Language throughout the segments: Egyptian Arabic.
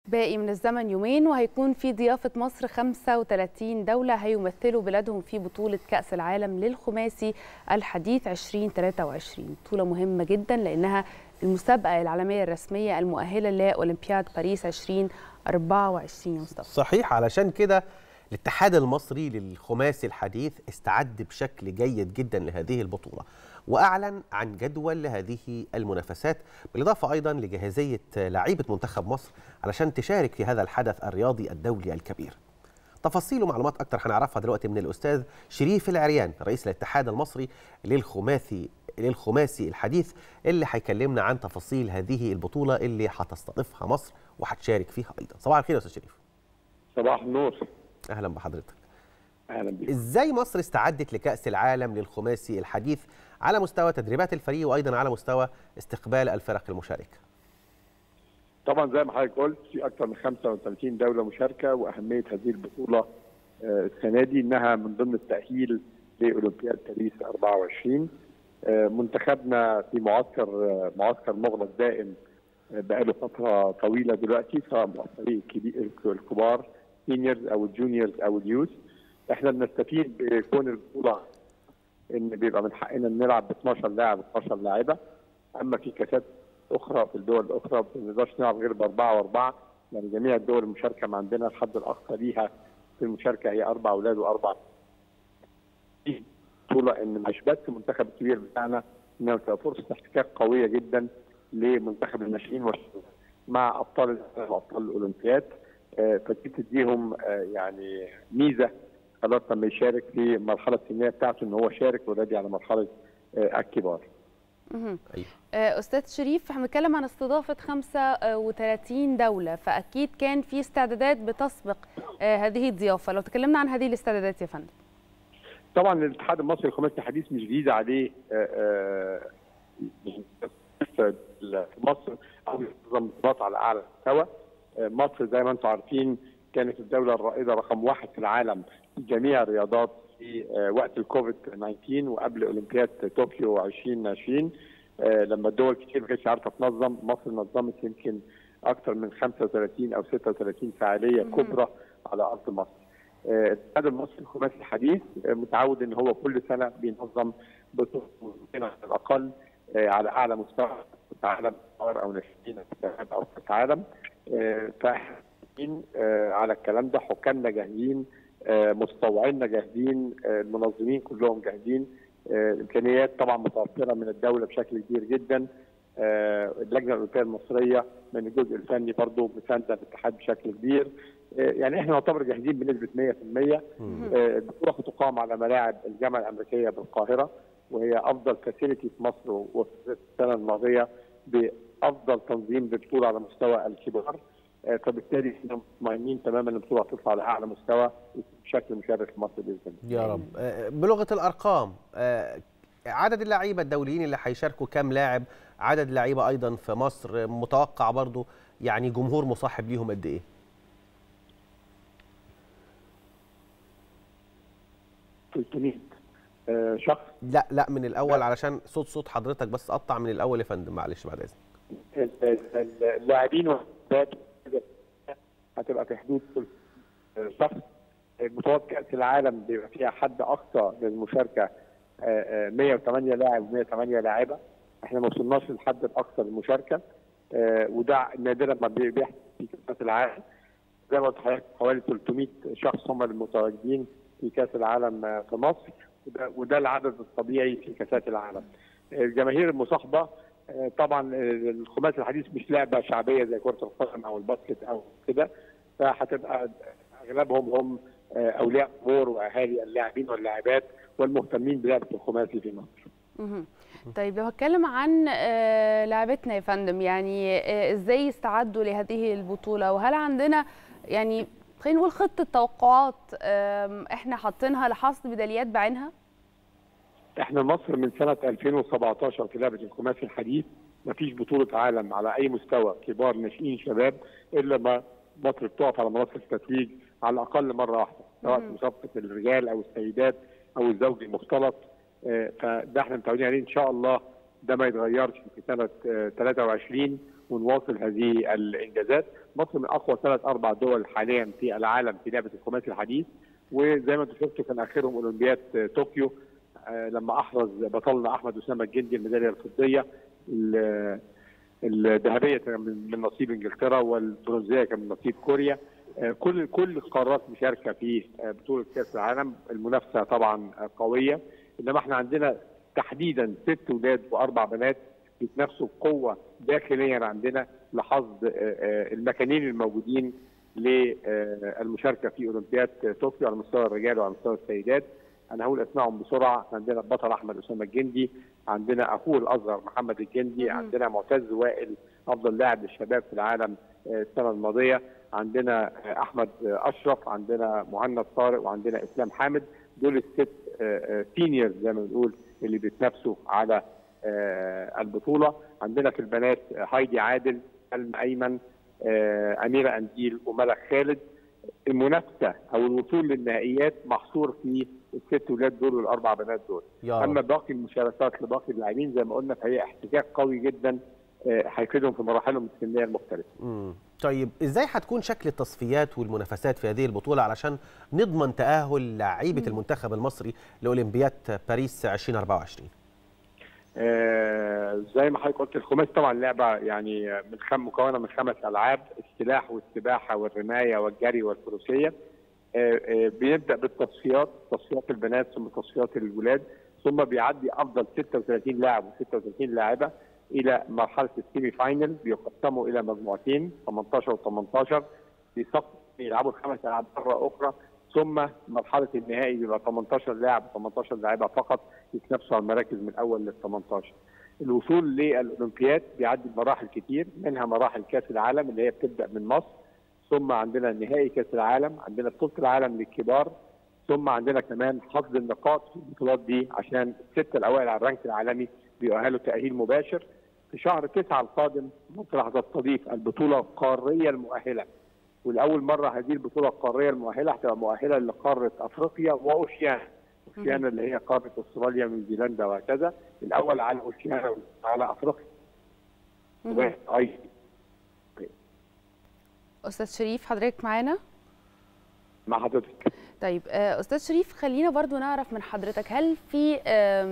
باقي من الزمن يومين وهيكون في ضيافة مصر 35 دولة هيمثلوا بلادهم في بطولة كأس العالم للخماسي الحديث 2023 بطولة مهمة جدا لأنها المسابقة العالمية الرسمية المؤهلة لأولمبياد باريس 2024 يا مصطفى صحيح علشان كده الاتحاد المصري للخماسي الحديث استعد بشكل جيد جدا لهذه البطولة وأعلن عن جدول لهذه المنافسات بالإضافة أيضا لجاهزية لعيبة منتخب مصر علشان تشارك في هذا الحدث الرياضي الدولي الكبير تفاصيل ومعلومات أكتر هنعرفها دلوقتي من الأستاذ شريف العريان رئيس الاتحاد المصري للخماسي للخماسي الحديث اللي هيكلمنا عن تفاصيل هذه البطولة اللي هتستضيفها مصر وهتشارك فيها أيضا صباح الخير يا أستاذ شريف صباح النور أهلا بحضرتك اهلا بك ازاي مصر استعدت لكأس العالم للخماسي الحديث على مستوى تدريبات الفريق وايضا على مستوى استقبال الفرق المشاركه طبعا زي ما حضرتك قلت في اكثر من 35 دوله مشاركه واهميه هذه البطوله آه، السنه دي انها من ضمن التاهيل لاولمبياد باريس 24 آه، منتخبنا في معسكر آه، معسكر مغلق دائم آه، بقاله فتره طويله دلوقتي سواء مع الفريق الكبير- الكبار سينيورز او الجونيورز او اليوث احنا بنستفيد بكون البطوله ان بيبقى من حقنا نلعب ب 12 لاعب 12 لاعبه اما في كاسات اخرى في الدول الاخرى ما بنقدرش نلعب غير باربعه واربعه يعني جميع الدول المشاركه ما عندنا الحد الاقصى ليها في المشاركه هي اربع اولاد واربع في بطوله ان مش بس المنتخب الكبير بتاعنا انما تبقى فرصه احتكاك قويه جدا لمنتخب الناشئين والشباب مع ابطال العالم وابطال الاولمبياد آه، فدي تديهم آه، يعني ميزه خلاص لما يشارك في المرحله السنيه بتاعته ان هو شارك اوريدي على مرحله آه، الكبار. مهم. أيوة. آه، أستاذ شريف احنا بنتكلم عن استضافة 35 دولة فأكيد كان في استعدادات بتسبق آه، هذه الضيافة لو تكلمنا عن هذه الاستعدادات يا فندم طبعا الاتحاد المصري للخماسي الحديث مش جديد عليه آه، آه، في مصر او نظام بطولات على اعلى مستوى آه، مصر زي ما انتم عارفين كانت الدوله الرائده رقم واحد في العالم في جميع الرياضات في آه، وقت الكوفيد 19 وقبل اولمبياد طوكيو 2020 آه، لما الدول كتير ما كانتش عارفه تنظم مصر نظمت يمكن اكثر من 35 او 36 فعاليه مهم. كبرى على ارض مصر. آه، الاتحاد المصري الخماسي الحديث آه، متعود ان هو كل سنه بينظم بطوله على الاقل آه، على اعلى مستوى في العالم او ناشئين او كاس العالم آه، فاحنا جاهزين، آه، على الكلام ده حكامنا جاهزين آه، متطوعيننا جاهزين آه، المنظمين كلهم جاهزين آه، الامكانيات طبعا متوفره من الدوله بشكل كبير جدا آه، اللجنه الاولمبيه المصريه من الجزء الفني برضه مسانده الاتحاد بشكل كبير آه، يعني احنا نعتبر جاهزين بنسبه 100% مم. آه، البطوله هتقام على ملاعب الجامعه الامريكيه بالقاهره وهي افضل فاسيلتي في مصر وفي السنه الماضيه بافضل تنظيم للبطوله على مستوى الكبار آه، فبالتالي احنا مطمئنين تماما ان البطوله هتطلع على اعلى مستوى بشكل مشرف في مصر باذن الله. يا رب آه، بلغه الارقام آه، عدد اللعيبه الدوليين اللي هيشاركوا كام لاعب عدد لعيبه ايضا في مصر متوقع برضو يعني جمهور مصاحب ليهم قد ايه 300 آه، شخص لا لا من الاول علشان صوت صوت حضرتك بس قطع من الاول يا فندم معلش بعد اذنك ال- ال- اللاعبين واللاعبات هتبقى في حدود 300 شخص بطولات كاس العالم بيبقى فيها حد اقصى للمشاركه آه، آه، 108 لاعب و108 لاعبه احنا ما وصلناش للحد الاقصى للمشاركه آه، وده نادرا ما بي- بيحصل في كاس العالم زي ما قلت لحضرتك حوالي 300 شخص هم المتواجدين في كاس العالم آه، في مصر وده, وده العدد الطبيعي في كاسات العالم الجماهير المصاحبه آه، طبعا آه، الخماسي الحديث مش لعبه شعبيه زي كره القدم او الباسكت او كده فهتبقى اغلبهم هم آه، اولياء امور واهالي اللاعبين واللاعبات والمهتمين بلعبه الخماسي في مصر. مهم. طيب لو هتكلم عن آه، لعبتنا يا فندم يعني آه، ازاي استعدوا لهذه البطولة وهل عندنا يعني خلينا نقول خطة توقعات آم، احنا حاطينها لحصد ميداليات بعينها؟ احنا مصر من سنه 2017 في لعبه الخماسي الحديث ما فيش بطوله عالم على اي مستوى كبار ناشئين شباب الا ما مصر بتقف على منصه التتويج على الاقل مره واحده سواء في مم. مسابقه الرجال او السيدات او الزوج المختلط آه، فده احنا متعودين عليه ان شاء الله ده ما يتغيرش في سنه آه، 23 ونواصل هذه الانجازات مصر من اقوى ثلاث اربع دول حاليا في العالم في لعبه الخماسي الحديث وزي ما انتم شفتوا كان اخرهم اولمبياد طوكيو لما احرز بطلنا احمد اسامه الجندي الميداليه الفضيه الذهبيه كان من نصيب انجلترا والبرونزيه كان من نصيب كوريا كل كل القارات مشاركه في بطوله كاس العالم المنافسه طبعا قويه انما احنا عندنا تحديدا ست ولاد واربع بنات بيتنافسوا بقوه داخليا عندنا لحظ المكانين الموجودين للمشاركه في اولمبياد طوكيو على مستوى الرجال وعلى مستوى السيدات انا هقول اسمائهم بسرعه عندنا البطل احمد اسامه الجندي عندنا اخوه الاصغر محمد الجندي عندنا معتز وائل افضل لاعب للشباب في العالم السنه الماضيه عندنا احمد اشرف عندنا مهند طارق وعندنا اسلام حامد دول الست سينيورز زي ما بنقول اللي بيتنافسوا على البطوله عندنا في البنات هايدي عادل سلمى ايمن اميره انديل وملك خالد المنافسه او الوصول للنهائيات محصور في الست ولاد دول والاربع بنات دول اما باقي المشاركات لباقي اللاعبين زي ما قلنا فهي احتكاك قوي جدا هيفيدهم في مراحلهم السنيه المختلفه. امم طيب ازاي هتكون شكل التصفيات والمنافسات في هذه البطوله علشان نضمن تاهل لعيبه المنتخب المصري لاولمبياد باريس 2024 آه زي ما حضرتك قلت الخماسي طبعا لعبه يعني من خم مكونه من خمس العاب السلاح والسباحه والرمايه والجري والفروسيه آه آه بيبدا بالتصفيات تصفيات البنات ثم تصفيات الولاد ثم بيعدي افضل 36 لاعب و36 لاعبه الى مرحله السيمي فاينل بيقسموا الى مجموعتين 18 و18 بيصفوا يلعبوا الخمس العاب مره اخرى ثم مرحله النهائي بيبقى 18 لاعب 18 لاعبه فقط يتنافسوا على المراكز من الاول لل 18 الوصول للاولمبياد بيعدي بمراحل كتير منها مراحل كاس العالم اللي هي بتبدا من مصر ثم عندنا نهائي كاس العالم عندنا بطوله العالم للكبار ثم عندنا كمان حصد النقاط في البطولات دي عشان السته الاوائل على الرانك العالمي بيؤهلوا تاهيل مباشر في شهر تسعة القادم مصر هتستضيف البطوله القاريه المؤهله ولاول مره هذه البطوله القاريه المؤهله هتبقى مؤهله لقاره افريقيا واوشيانا اوشيانا اللي هي قاره استراليا ونيوزيلندا وهكذا الاول على اوشيانا على افريقيا استاذ شريف حضرتك معانا مع حضرتك طيب استاذ شريف خلينا برضو نعرف من حضرتك هل في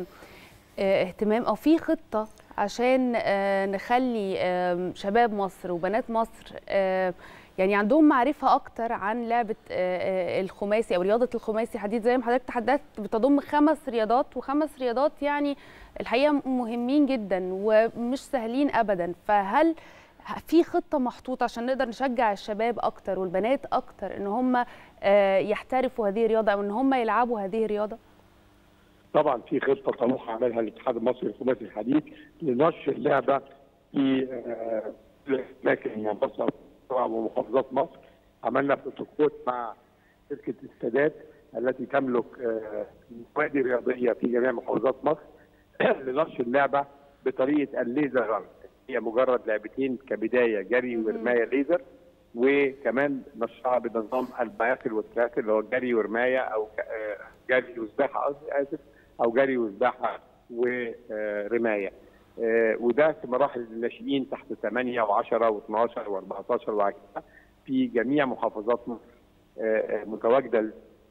اهتمام او في خطه عشان نخلي شباب مصر وبنات مصر يعني عندهم معرفه اكتر عن لعبه الخماسي او رياضه الخماسي حديد زي ما حضرتك تحدثت بتضم خمس رياضات وخمس رياضات يعني الحقيقه مهمين جدا ومش سهلين ابدا فهل في خطه محطوطه عشان نقدر نشجع الشباب اكتر والبنات اكتر ان هم يحترفوا هذه الرياضه او ان هم يلعبوا هذه الرياضه؟ طبعا في خطه طموحه عملها الاتحاد المصري للخماسي الحديث لنشر اللعبه في اماكن مصر ومحافظات مصر عملنا بروتوكول مع شركه السادات التي تملك نوادي رياضيه في جميع محافظات مصر لنشر اللعبه بطريقه الليزر ران هي مجرد لعبتين كبدايه جري ورمايه ليزر وكمان نشرها بنظام البياكل والتراكل اللي هو جري ورمايه او جري وسباحه قصدي اسف او جري وسباحه ورمايه وده في مراحل الناشئين تحت 8 و10 و12 و14 وهكذا في جميع محافظات مصر متواجده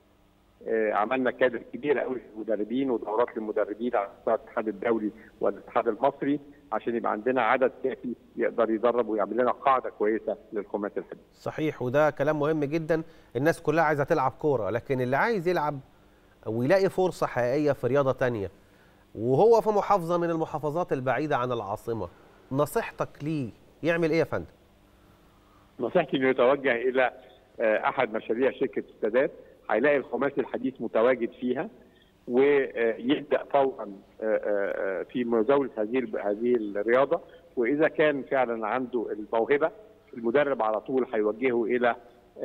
عملنا كادر كبير قوي للمدربين ودورات للمدربين على مستوى الاتحاد الدولي والاتحاد المصري عشان يبقى عندنا عدد كافي يقدر يدرب ويعمل لنا قاعده كويسه للخماس الحديث. صحيح وده كلام مهم جدا الناس كلها عايزه تلعب كوره لكن اللي عايز يلعب ويلاقي فرصه حقيقيه في رياضه ثانيه وهو في محافظه من المحافظات البعيده عن العاصمه نصيحتك ليه يعمل ايه يا فندم؟ نصيحتي انه يتوجه الى احد مشاريع شركه السادات هيلاقي الخماسي الحديث متواجد فيها ويبدا فورا في مزاوله هذه هذه الرياضه واذا كان فعلا عنده الموهبه المدرب على طول هيوجهه الى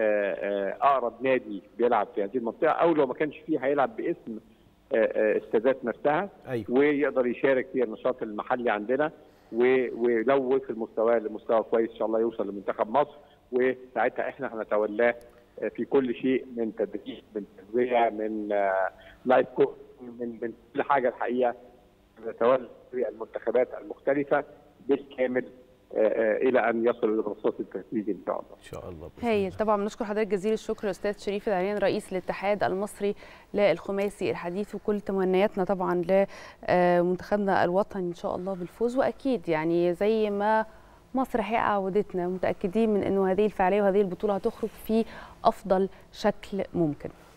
اقرب نادي بيلعب في هذه المنطقه او لو ما كانش فيه هيلعب باسم السادات نفسها أيوة. ويقدر يشارك في النشاط المحلي عندنا ولو وصل مستواه لمستوى كويس ان شاء الله يوصل لمنتخب مصر وساعتها احنا هنتولاه في كل شيء من تدريب من تغذيه من لايف كوتش من من كل حاجه الحقيقه نتولى المنتخبات المختلفه بالكامل الى ان يصل الى المصاص التتويجي ان شاء الله. ان شاء الله هايل طبعا بنشكر حضرتك جزيل الشكر استاذ شريف العريان رئيس الاتحاد المصري للخماسي الحديث وكل تمنياتنا طبعا لمنتخبنا الوطني ان شاء الله بالفوز واكيد يعني زي ما مصر هي عودتنا متاكدين من انه هذه الفعاليه وهذه البطوله هتخرج في افضل شكل ممكن